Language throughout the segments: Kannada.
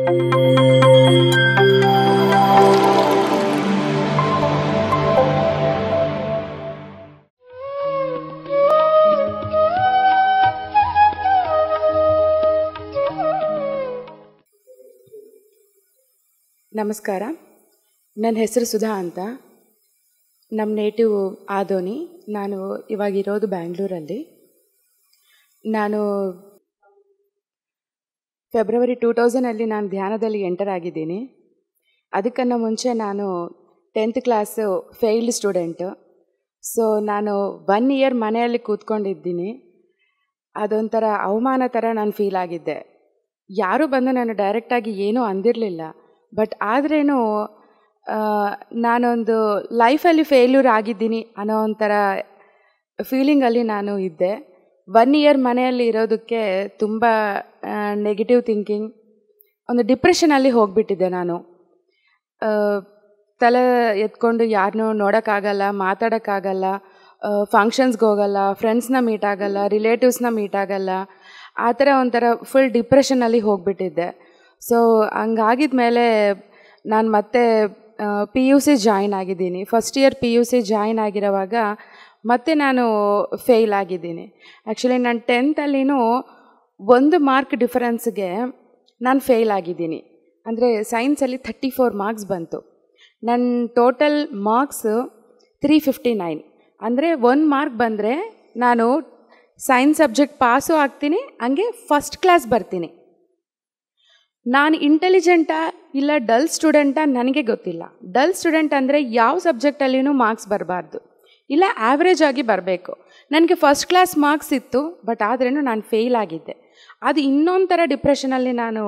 ನಮಸ್ಕಾರ ನನ್ನ ಹೆಸರು ಸುಧಾ ಅಂತ ನಮ್ಮ ನೇಟಿವ್ ಆದೋನಿ ನಾನು ಇವಾಗ ಇರೋದು ಬ್ಯಾಂಗ್ಳೂರಲ್ಲಿ ನಾನು ಫೆಬ್ರವರಿ ಟೂ ತೌಸಂಡಲ್ಲಿ ನಾನು ಧ್ಯಾನದಲ್ಲಿ ಎಂಟರ್ ಆಗಿದ್ದೀನಿ ಅದಕ್ಕನ್ನ ಮುಂಚೆ ನಾನು tenth class failed student so ನಾನು ಒನ್ ಇಯರ್ ಮನೆಯಲ್ಲಿ ಕೂತ್ಕೊಂಡಿದ್ದೀನಿ ಅದೊಂಥರ ಅವಮಾನ ಥರ ನಾನು ಫೀಲ್ ಆಗಿದ್ದೆ ಯಾರೂ ಬಂದು ನಾನು ಡೈರೆಕ್ಟಾಗಿ ಏನೂ ಅಂದಿರಲಿಲ್ಲ ಬಟ್ ಆದ್ರೇನು ನಾನೊಂದು ಲೈಫಲ್ಲಿ ಫೇಲ್ಯೂರ್ ಆಗಿದ್ದೀನಿ ಅನ್ನೋ ಒಂಥರ ಫೀಲಿಂಗಲ್ಲಿ ನಾನು ಇದ್ದೆ ಒನ್ ಇಯರ್ ಮನೆಯಲ್ಲಿ ಇರೋದಕ್ಕೆ ತುಂಬ ನೆಗೆಟಿವ್ ಥಿಂಕಿಂಗ್ ಒಂದು ಡಿಪ್ರೆಷನಲ್ಲಿ ಹೋಗಿಬಿಟ್ಟಿದ್ದೆ ನಾನು ಆ, ತಲೆ ಎತ್ಕೊಂಡು ಯಾರನ್ನೂ ನೋಡೋಕ್ಕಾಗಲ್ಲ ಮಾತಾಡೋಕ್ಕಾಗಲ್ಲ ಫಂಕ್ಷನ್ಸ್ಗೆ ಹೋಗಲ್ಲ ಫ್ರೆಂಡ್ಸ್ನ ಮೀಟ್ ಆಗಲ್ಲ ರಿಲೇಟಿವ್ಸ್ನ ಮೀಟ್ ಆಗಲ್ಲ ಆ ಥರ ಒಂಥರ ಫುಲ್ ಡಿಪ್ರೆಷನಲ್ಲಿ ಹೋಗಿಬಿಟ್ಟಿದ್ದೆ ಸೊ ಹಂಗಾಗಿದ ಮೇಲೆ ನಾನು ಮತ್ತೆ ಪಿ ಯು ಸಿ ಜಾಯಿನ್ ಆಗಿದ್ದೀನಿ first year P U C join ಆಗಿರೋವಾಗ ಮತ್ತೆ ನಾನು ಫೇಲ್ ಆಗಿದ್ದೀನಿ ಆ್ಯಕ್ಚುಲಿ ನಾನು ಟೆಂತಲ್ಲಿನೂ ಒಂದು ಮಾರ್ಕ್ ಡಿಫರೆನ್ಸ್ಗೆ ನಾನು ಫೇಲ್ ಆಗಿದ್ದೀನಿ ಅಂದರೆ ಸೈನ್ಸಲ್ಲಿ ಥರ್ಟಿ ಫೋರ್ ಮಾರ್ಕ್ಸ್ ಬಂತು ನನ್ನ total marks three fifty nine ಅಂದರೆ ಒಂದು ಮಾರ್ಕ್ ಬಂದರೆ ನಾನು ಸೈನ್ಸ್ ಸಬ್ಜೆಕ್ಟ್ ಪಾಸು ಆಗ್ತೀನಿ ಹಂಗೆ ಫಸ್ಟ್ ಕ್ಲಾಸ್ ಬರ್ತೀನಿ ನಾನು ಇಂಟೆಲಿಜೆಂಟಾ ಇಲ್ಲ ಡಲ್ ಸ್ಟೂಡೆಂಟಾ ನನಗೆ ಗೊತ್ತಿಲ್ಲ ಡಲ್ ಸ್ಟೂಡೆಂಟ್ ಅಂದರೆ ಯಾವ ಸಬ್ಜೆಕ್ಟಲ್ಲಿನೂ ಮಾರ್ಕ್ಸ್ ಬರಬಾರ್ದು ಇಲ್ಲ ಆ್ಯಾವ್ರೇಜ್ ಆಗಿ ಬರಬೇಕು ನನಗೆ ಫಸ್ಟ್ ಕ್ಲಾಸ್ ಮಾರ್ಕ್ಸ್ ಇತ್ತು ಬಟ್ ಆದ್ರೂ ನಾನು ಫೇಲ್ ಆಗಿದ್ದೆ ಅದು ಇನ್ನೊಂದು ಥರ ಡಿಪ್ರೆಷನಲ್ಲಿ ನಾನು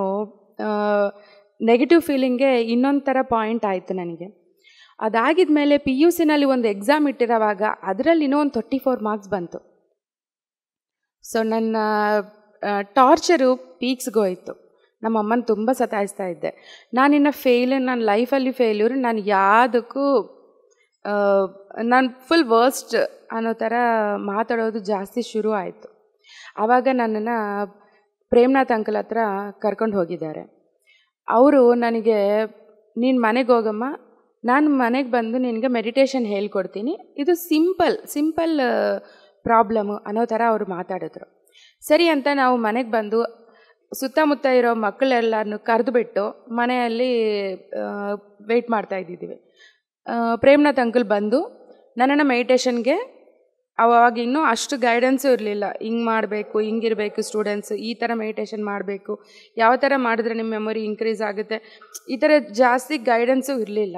ನೆಗೆಟಿವ್ ಫೀಲಿಂಗ್ಗೆ ಇನ್ನೊಂದು ಥರ ಪಾಯಿಂಟ್ ಆಯಿತು ನನಗೆ ಅದಾಗಿದ ಮೇಲೆ ಪಿ ಯು ಸಿನಲ್ಲಿ ಒಂದು ಎಕ್ಸಾಮ್ ಇಟ್ಟಿರೋವಾಗ ಅದರಲ್ಲಿ ಇನ್ನೂ ಒಂದು ತರ್ಟಿ ಫೋರ್ ಮಾರ್ಕ್ಸ್ ಬಂತು ಸೊ ನನ್ನ ಟಾರ್ಚರು ಪೀಕ್ಸ್ಗೆ ಹೋಯಿತು ನಮ್ಮ ಅಮ್ಮನ ತುಂಬ ಸತಾಯಿಸ್ತಾ ಇದ್ದೆ ನಾನಿನ್ನು ಫೇಲ್ ನನ್ನ ಲೈಫಲ್ಲಿ ಫೇಲ್ಯೂರ್ ನಾನು ಯಾವುದಕ್ಕೂ ನಾನು ಫುಲ್ ವರ್ಸ್ಟ್ ಅನ್ನೋ ಥರ ಮಾತಾಡೋದು ಜಾಸ್ತಿ ಶುರು ಆಯಿತು ಆವಾಗ ನನ್ನನ್ನು ಪ್ರೇಮ್ನಾಥ್ ಅಂಕಲ್ ಹತ್ರ ಕರ್ಕೊಂಡು ಹೋಗಿದ್ದಾರೆ ಅವರು ನನಗೆ ನೀನು ಮನೆಗೆ ಹೋಗಮ್ಮ ನಾನು ಮನೆಗೆ ಬಂದು ನಿನಗೆ ಮೆಡಿಟೇಷನ್ ಹೇಳ್ಕೊಡ್ತೀನಿ ಇದು ಸಿಂಪಲ್ ಸಿಂಪಲ್ ಪ್ರಾಬ್ಲಮ್ಮು ಅನ್ನೋ ಥರ ಅವರು ಮಾತಾಡಿದ್ರು ಸರಿ ಅಂತ ನಾವು ಮನೆಗೆ ಬಂದು ಸುತ್ತಮುತ್ತ ಇರೋ ಮಕ್ಕಳೆಲ್ಲರನ್ನು ಕರೆದುಬಿಟ್ಟು ಮನೆಯಲ್ಲಿ ವೆಯ್ಟ್ ಮಾಡ್ತಾ ಇದ್ದಿದ್ದೀವಿ ಪ್ರೇಮ್ನಾಥ್ ಅಂಕಲ್ ಬಂದು ನನ್ನನ್ನು ಮೆಡಿಟೇಷನ್ಗೆ ಅವಾಗ ಇನ್ನೂ ಅಷ್ಟು ಗೈಡೆನ್ಸು ಇರಲಿಲ್ಲ ಹಿಂಗೆ ಮಾಡಬೇಕು ಹಿಂಗಿರಬೇಕು ಸ್ಟೂಡೆಂಟ್ಸು ಈ ಥರ ಮೆಡಿಟೇಷನ್ ಮಾಡಬೇಕು ಯಾವ ಥರ ಮಾಡಿದ್ರೆ ನಿಮ್ಮ ಮೆಮೊರಿ ಇನ್ಕ್ರೀಸ್ ಆಗುತ್ತೆ ಈ ಥರ ಜಾಸ್ತಿ ಗೈಡೆನ್ಸು ಇರಲಿಲ್ಲ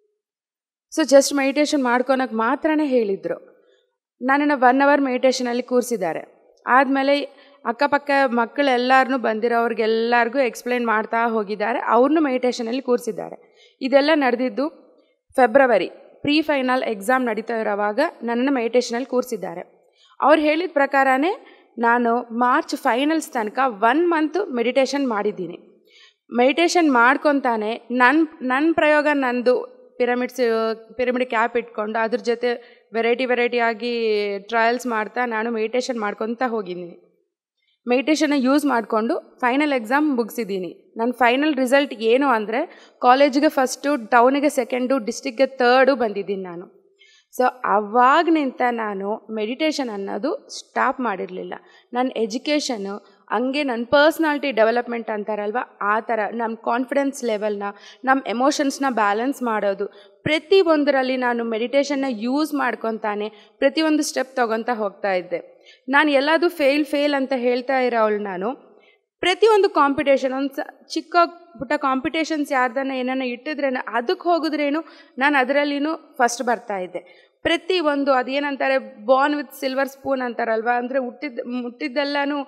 ಸೊ ಜಸ್ಟ್ ಮೆಡಿಟೇಷನ್ ಮಾಡ್ಕೊಳಕ್ಕೆ ಮಾತ್ರನೇ ಹೇಳಿದರು ನನ್ನನ್ನು ಒನ್ ಅವರ್ ಮೆಡಿಟೇಷನಲ್ಲಿ ಕೂರಿಸಿದ್ದಾರೆ ಆದಮೇಲೆ ಅಕ್ಕಪಕ್ಕ ಮಕ್ಕಳೆಲ್ಲರನ್ನೂ ಬಂದಿರೋವ್ರಿಗೆಲ್ಲರಿಗೂ ಎಕ್ಸ್ಪ್ಲೈನ್ ಮಾಡ್ತಾ ಹೋಗಿದ್ದಾರೆ ಅವ್ರನ್ನೂ ಮೆಡಿಟೇಷನಲ್ಲಿ ಕೂರಿಸಿದ್ದಾರೆ ಇದೆಲ್ಲ ನಡೆದಿದ್ದು ಫೆಬ್ರವರಿ ಪ್ರೀ ಫೈನಲ್ ಎಕ್ಸಾಮ್ ನಡೀತಾ ಇರೋವಾಗ ನನ್ನನ್ನು ಮೆಡಿಟೇಷನಲ್ಲಿ ಕೂರಿಸಿದ್ದಾರೆ ಅವ್ರು ಹೇಳಿದ ಪ್ರಕಾರನೇ ನಾನು ಮಾರ್ಚ್ ಫೈನಲ್ಸ್ ತನಕ ಒನ್ ಮಂತ್ ಮೆಡಿಟೇಷನ್ ಮಾಡಿದ್ದೀನಿ ಮೆಡಿಟೇಷನ್ ಮಾಡ್ಕೊತಾನೆ ನನ್ನ ನನ್ನ ಪ್ರಯೋಗ ನಂದು ಪಿರಮಿಡ್ಸ್ ಪಿರಮಿಡ್ ಕ್ಯಾಪ್ ಇಟ್ಕೊಂಡು ಅದ್ರ ಜೊತೆ ವೆರೈಟಿ ವೆರೈಟಿ ಆಗಿ ಟ್ರಯಲ್ಸ್ ಮಾಡ್ತಾ ನಾನು ಮೆಡಿಟೇಷನ್ ಮಾಡ್ಕೊತಾ ಹೋಗಿದ್ದೀನಿ ಮೆಡಿಟೇಷನ್ನ ಯೂಸ್ ಮಾಡಿಕೊಂಡು ಫೈನಲ್ ಎಕ್ಸಾಮ್ ಮುಗಿಸಿದ್ದೀನಿ ನನ್ನ ಫೈನಲ್ ರಿಸಲ್ಟ್ ಏನು ಅಂದರೆ ಕಾಲೇಜಿಗೆ ಫಸ್ಟು ಟೌನಿಗೆ ಸೆಕೆಂಡು ಡಿಸ್ಟಿಕ್ಗೆ ತರ್ಡು ಬಂದಿದ್ದೀನಿ ನಾನು ಸೊ ಅವಾಗ್ನಿಂದ ನಾನು ಮೆಡಿಟೇಷನ್ ಅನ್ನೋದು ಸ್ಟಾಪ್ ಮಾಡಿರಲಿಲ್ಲ ನನ್ನ ಎಜುಕೇಷನು ಹಂಗೆ ನನ್ನ ಪರ್ಸ್ನಾಲಿಟಿ ಡೆವಲಪ್ಮೆಂಟ್ ಅಂತಾರಲ್ವ ಆ ಥರ ನಮ್ಮ ಕಾನ್ಫಿಡೆನ್ಸ್ ಲೆವೆಲ್ನ ನಮ್ಮ ಎಮೋಷನ್ಸ್ನ ಬ್ಯಾಲೆನ್ಸ್ ಮಾಡೋದು ಪ್ರತಿಯೊಂದರಲ್ಲಿ ನಾನು ಮೆಡಿಟೇಷನ್ನ ಯೂಸ್ ಮಾಡ್ಕೊತಾನೆ ಪ್ರತಿಯೊಂದು ಸ್ಟೆಪ್ ತೊಗೊತಾ ಹೋಗ್ತಾ ಇದ್ದೆ ನಾನು ಎಲ್ಲದು ಫೇಲ್ ಫೇಲ್ ಅಂತ ಹೇಳ್ತಾ ಇರೋವಳು ನಾನು ಪ್ರತಿಯೊಂದು ಕಾಂಪಿಟೇಷನ್ ಒಂದು ಸ ಚಿಕ್ಕ ಪುಟ್ಟ ಕಾಂಪಿಟೇಷನ್ಸ್ ಯಾರ್ದನ್ನ ಏನನ್ನ ಇಟ್ಟಿದ್ರೇನು ಅದಕ್ಕೆ ಹೋಗಿದ್ರೇನು ನಾನು ಅದರಲ್ಲಿನೂ ಫಸ್ಟ್ ಬರ್ತಾ ಇದ್ದೆ ಪ್ರತಿ ಒಂದು ಅದೇನಂತಾರೆ ಬಾರ್ನ್ ವಿತ್ ಸಿಲ್ವರ್ ಸ್ಪೂನ್ ಅಂತಾರಲ್ವ ಅಂದರೆ ಹುಟ್ಟಿದ ಮುಟ್ಟಿದ್ದೆಲ್ಲನೂ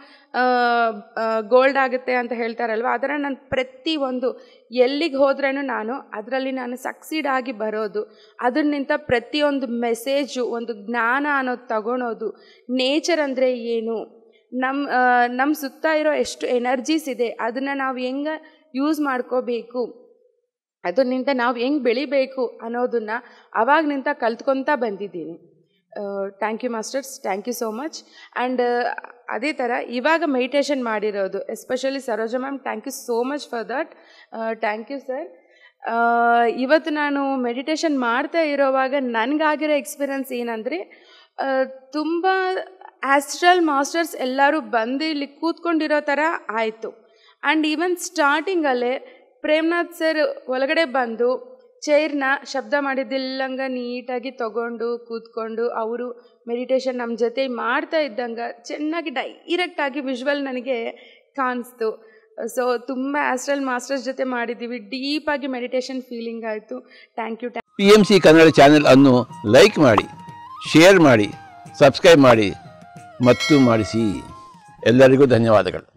ಗೋಲ್ಡ್ ಆಗುತ್ತೆ ಅಂತ ಹೇಳ್ತಾರಲ್ವ ಅದರ ನಾನು ಪ್ರತಿ ಒಂದು ಎಲ್ಲಿಗೆ ಹೋದ್ರೇನು ನಾನು ಅದರಲ್ಲಿ ನಾನು ಸಕ್ಸೀಡ್ ಆಗಿ ಬರೋದು ಅದನ್ನಿಂತ ಪ್ರತಿಯೊಂದು ಮೆಸೇಜು ಒಂದು ಜ್ಞಾನ ಅನ್ನೋದು ತಗೊಳೋದು ನೇಚರ್ ಅಂದರೆ ಏನು ನಮ್ಮ ನಮ್ಮ ಸುತ್ತ ಇರೋ ಎಷ್ಟು ಎನರ್ಜೀಸ್ ಇದೆ ಅದನ್ನು ನಾವು ಹೆಂಗೆ ಯೂಸ್ ಮಾಡ್ಕೋಬೇಕು ಅದನ್ನಿಂದ ನಾವು ಹೆಂಗೆ ಬೆಳಿಬೇಕು ಅನ್ನೋದನ್ನು ಅವಾಗ್ನಿಂದ ಕಲ್ತ್ಕೊತಾ ಬಂದಿದ್ದೀನಿ thank you masters thank you so much and ಅದೇ ಥರ ಇವಾಗ ಮೆಡಿಟೇಷನ್ ಮಾಡಿರೋದು especially Saroja ma'am thank you so much for that thank you sir ಇವತ್ತು ನಾನು ಮೆಡಿಟೇಷನ್ ಮಾಡ್ತಾ ಇರೋವಾಗ ನನಗಾಗಿರೋ ಎಕ್ಸ್ಪೀರಿಯನ್ಸ್ ಏನಂದರೆ ತುಂಬ ಆಸ್ಟ್ರಲ್ ಮಾಸ್ಟರ್ಸ್ ಎಲ್ಲರೂ ಬಂದು ಇಲ್ಲಿ ಕೂತ್ಕೊಂಡಿರೋ ಥರ ಆಯಿತು ಆ್ಯಂಡ್ ಈವನ್ ಸ್ಟಾರ್ಟಿಂಗಲ್ಲೇ ಪ್ರೇಮ್ನಾಥ್ ಸರ್ ಒಳಗಡೆ ಬಂದು ಚೇರ್ನ ಶಬ್ದ ಮಾಡಿದ್ದಿಲ್ಲಂಗೆ ನೀಟಾಗಿ ತಗೊಂಡು ಕೂತ್ಕೊಂಡು ಅವರು ಮೆಡಿಟೇಷನ್ ನಮ್ಮ ಜೊತೆ ಮಾಡ್ತಾ ಇದ್ದಂಗೆ ಚೆನ್ನಾಗಿ ಡೈರೆಕ್ಟಾಗಿ ವಿಜುವಲ್ ನನಗೆ ಕಾಣಿಸ್ತು ಸೊ ತುಂಬ ಆಸ್ಟ್ರಲ್ ಮಾಸ್ಟರ್ಸ್ ಜೊತೆ ಮಾಡಿದ್ದೀವಿ ಡೀಪಾಗಿ ಮೆಡಿಟೇಷನ್ ಫೀಲಿಂಗ್ ಆಯಿತು thank you P M C Kannada channel ಅನ್ನು ಲೈಕ್ ಮಾಡಿ ಶೇರ್ ಮಾಡಿ ಸಬ್ಸ್ಕ್ರೈಬ್ ಮಾಡಿ ಮತ್ತು ಮಾಡಿಸಿ ಎಲ್ಲರಿಗೂ ಧನ್ಯವಾದಗಳು